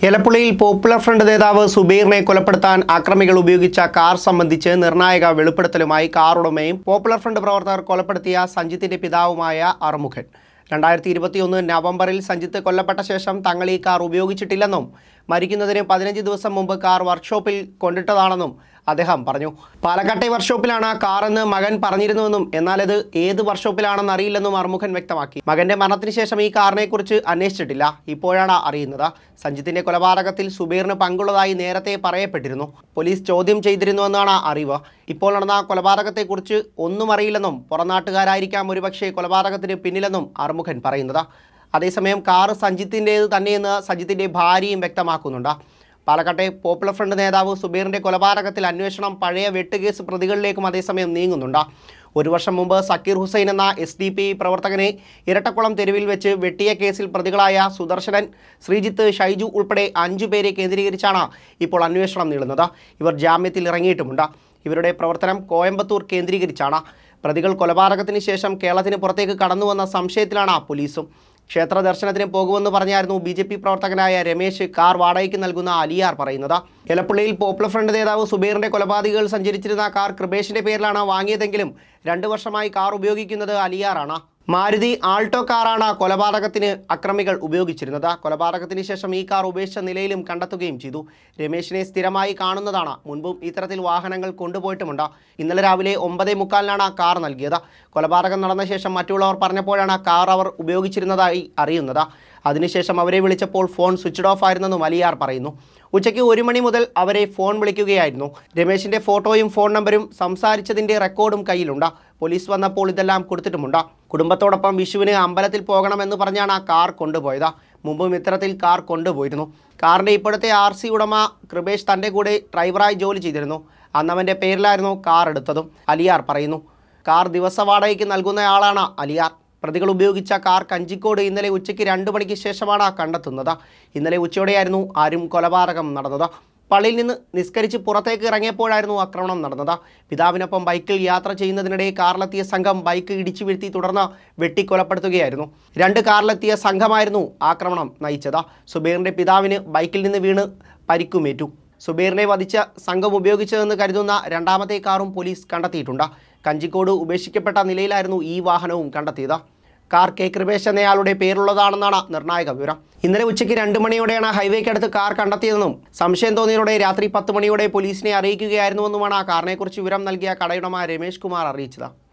എലപ്പുള്ളിയിൽ popular front നേതാവ് സുബീറിനെ കൊലപ്പെടുത്താൻ ആക്രമികൾ ഉപയോഗിച്ച കാർ സംബന്ധിച്ച് നിർണായക വെളിപ്പെടുത്തലുമായി കാർ ഉടമയും പോപ്പുലർ ഫ്രണ്ട് പ്രവർത്തകർ കൊലപ്പെടുത്തിയ സഞ്ജിത്തിന്റെ പിതാവുമായ അറുമുഖൻ രണ്ടായിരത്തി ഇരുപത്തിയൊന്ന് നവംബറിൽ സഞ്ജിത്ത് കൊല്ലപ്പെട്ട ശേഷം തങ്ങൾ ഈ കാർ ഉപയോഗിച്ചിട്ടില്ലെന്നും മരിക്കുന്നതിന് പതിനഞ്ച് ദിവസം മുമ്പ് കാർ വർക്ക്ഷോപ്പിൽ കൊണ്ടിട്ടതാണെന്നും അദ്ദേഹം പറഞ്ഞു പാലക്കാട്ടെ വർക്ക്ഷോപ്പിലാണ് കാറെന്ന് മകൻ പറഞ്ഞിരുന്നുവെന്നും എന്നാൽ ഇത് ഏത് വർക്ക്ഷോപ്പിലാണെന്ന് അറിയില്ലെന്നും അറുമുഖൻ വ്യക്തമാക്കി മകന്റെ മരണത്തിന് ശേഷം ഈ കാറിനെ കുറിച്ച് അന്വേഷിച്ചിട്ടില്ല ഇപ്പോഴാണ് അറിയുന്നത് സഞ്ജിത്തിന്റെ കൊലപാതകത്തിൽ സുബീറിന് പങ്കുള്ളതായി നേരത്തെ പറയപ്പെട്ടിരുന്നു പോലീസ് ചോദ്യം ചെയ്തിരുന്നുവെന്നാണ് അറിവ് ഇപ്പോൾ നടന്ന കൊലപാതകത്തെക്കുറിച്ച് ഒന്നും അറിയില്ലെന്നും പുറനാട്ടുകാരായിരിക്കാം ഒരുപക്ഷെ കൊലപാതകത്തിന് പിന്നിലെന്നും അറുമുഖൻ പറയുന്നത് അതേസമയം കാറ് സഞ്ജിത്തിൻ്റേത് തന്നെയെന്ന് സഞ്ജിത്തിൻ്റെ ഭാര്യയും വ്യക്തമാക്കുന്നുണ്ട് പാലക്കാട്ടെ പോപ്പുലർ ഫ്രണ്ട് നേതാവ് സുബീറിന്റെ കൊലപാതകത്തിൽ അന്വേഷണം പഴയ വെട്ടുകേസ് പ്രതികളിലേക്കും അതേസമയം നീങ്ങുന്നുണ്ട് ഒരു വർഷം മുമ്പ് സക്കീർ ഹുസൈൻ എന്ന എസ് ഡി പി പ്രവർത്തകനെ ഇരട്ടക്കുളം തെരുവിൽ വെച്ച് വെട്ടിയ കേസിൽ പ്രതികളായ സുദർശനൻ ശ്രീജിത്ത് ഷൈജു ഉൾപ്പെടെ അഞ്ചു പേരെ കേന്ദ്രീകരിച്ചാണ് ഇപ്പോൾ അന്വേഷണം നീളുന്നത് ഇവർ ജാമ്യത്തിൽ ഇറങ്ങിയിട്ടുമുണ്ട് ഇവരുടെ പ്രവർത്തനം കോയമ്പത്തൂർ കേന്ദ്രീകരിച്ചാണ് പ്രതികൾ കൊലപാതകത്തിന് ശേഷം കേരളത്തിന് പുറത്തേക്ക് കടന്നുവന്ന സംശയത്തിലാണ് പോലീസും ക്ഷേത്ര ദർശനത്തിന് പോകുമെന്ന് പറഞ്ഞായിരുന്നു ബി ജെ പി പ്രവർത്തകനായ രമേശ് കാർ വാടകയ്ക്ക് നൽകുന്ന അലിയാർ പറയുന്നത് എലപ്പുള്ളിയിൽ പോപ്പുലർ ഫ്രണ്ട് നേതാവ് സുബീറിന്റെ കൊലപാതകികൾ സഞ്ചരിച്ചിരുന്ന കാർ കൃപേഷിന്റെ പേരിലാണ് വാങ്ങിയതെങ്കിലും രണ്ടു വർഷമായി കാർ ഉപയോഗിക്കുന്നത് അലിയാറാണ് മാരുതി ആൾട്ടോ കാറാണ് കൊലപാതകത്തിന് അക്രമികൾ ഉപയോഗിച്ചിരുന്നത് കൊലപാതകത്തിന് ശേഷം ഈ കാർ ഉപേക്ഷിച്ച നിലയിലും കണ്ടെത്തുകയും ചെയ്തു രമേശിനെ സ്ഥിരമായി കാണുന്നതാണ് മുൻപും ഇത്തരത്തിൽ വാഹനങ്ങൾ കൊണ്ടുപോയിട്ടുമുണ്ട് ഇന്നലെ രാവിലെ ഒമ്പതേ മുക്കാലിനാണ് കാർ നൽകിയത് കൊലപാതകം നടന്ന ശേഷം മറ്റുള്ളവർ പറഞ്ഞപ്പോഴാണ് കാർ അവർ ഉപയോഗിച്ചിരുന്നതായി അറിയുന്നത് അതിനുശേഷം അവരെ വിളിച്ചപ്പോൾ ഫോൺ സ്വിച്ച്ഡ് ഓഫ് ആയിരുന്നെന്നും അലിയാർ പറയുന്നു ഉച്ചയ്ക്ക് ഒരു മണി മുതൽ അവരെ ഫോൺ വിളിക്കുകയായിരുന്നു രമേശിന്റെ ഫോട്ടോയും ഫോൺ നമ്പരും സംസാരിച്ചതിന്റെ റെക്കോർഡും കയ്യിലുണ്ട് പോലീസ് വന്നപ്പോൾ ഇതെല്ലാം കൊടുത്തിട്ടുമുണ്ട് കുടുംബത്തോടൊപ്പം വിഷുവിന് അമ്പലത്തിൽ പോകണമെന്ന് പറഞ്ഞാണ് ആ കാർ കൊണ്ടുപോയത് മുമ്പും ഇത്തരത്തിൽ കാർ കൊണ്ടുപോയിരുന്നു കാറിന്റെ ഇപ്പോഴത്തെ ആർ സി ഉടമ കൃപേഷ് തൻ്റെ കൂടെ ഡ്രൈവറായി ജോലി ചെയ്തിരുന്നു അന്ന് അവൻ്റെ പേരിലായിരുന്നു കാർ എടുത്തതും അലിയാർ പറയുന്നു കാർ ദിവസ വാടകയ്ക്ക് നൽകുന്നയാളാണ് അലിയാർ പ്രതികൾ ഉപയോഗിച്ച കാർ കഞ്ചിക്കോട് ഇന്നലെ ഉച്ചയ്ക്ക് രണ്ട് മണിക്ക് ശേഷമാണ് കണ്ടെത്തുന്നത് ഇന്നലെ ഉച്ചയോടെയായിരുന്നു ആരും കൊലപാതകം നടന്നത് പള്ളിയിൽ നിന്ന് നിസ്കരിച്ച് പുറത്തേക്ക് ഇറങ്ങിയപ്പോഴായിരുന്നു ആക്രമണം നടന്നത് പിതാവിനൊപ്പം ബൈക്കിൽ യാത്ര ചെയ്യുന്നതിനിടെ കാറിലെത്തിയ സംഘം ബൈക്ക് ഇടിച്ചു വീഴ്ത്തി തുടർന്ന് വെട്ടിക്കൊലപ്പെടുത്തുകയായിരുന്നു രണ്ട് കാറിലെത്തിയ സംഘമായിരുന്നു ആക്രമണം നയിച്ചത് സുബൈറിന്റെ പിതാവിന് ബൈക്കിൽ നിന്ന് വീണ് പരിക്കുമേറ്റു സുബൈറിനെ വധിച്ച സംഘം ഉപയോഗിച്ചതെന്ന് കരുതുന്ന രണ്ടാമത്തെ കാറും പോലീസ് കണ്ടെത്തിയിട്ടുണ്ട് കഞ്ചിക്കോട് ഉപേക്ഷിക്കപ്പെട്ട നിലയിലായിരുന്നു ഈ വാഹനവും കണ്ടെത്തിയത് കാർ കെ കൃപേഷ് എന്നയാളുടെ പേരുള്ളതാണെന്നാണ് നിർണായക വിവരം ഇന്നലെ ഉച്ചയ്ക്ക് രണ്ട് മണിയോടെയാണ് ഹൈവേക്കടുത്ത് കാർ കണ്ടെത്തിയതെന്നും സംശയം തോന്നിയതോടെ രാത്രി പത്ത് മണിയോടെ പോലീസിനെ അറിയിക്കുകയായിരുന്നുവെന്നുമാണ് ആ കാറിനെക്കുറിച്ച് വിവരം നൽകിയ കടയുടമ രമേഷ് കുമാർ അറിയിച്ചത്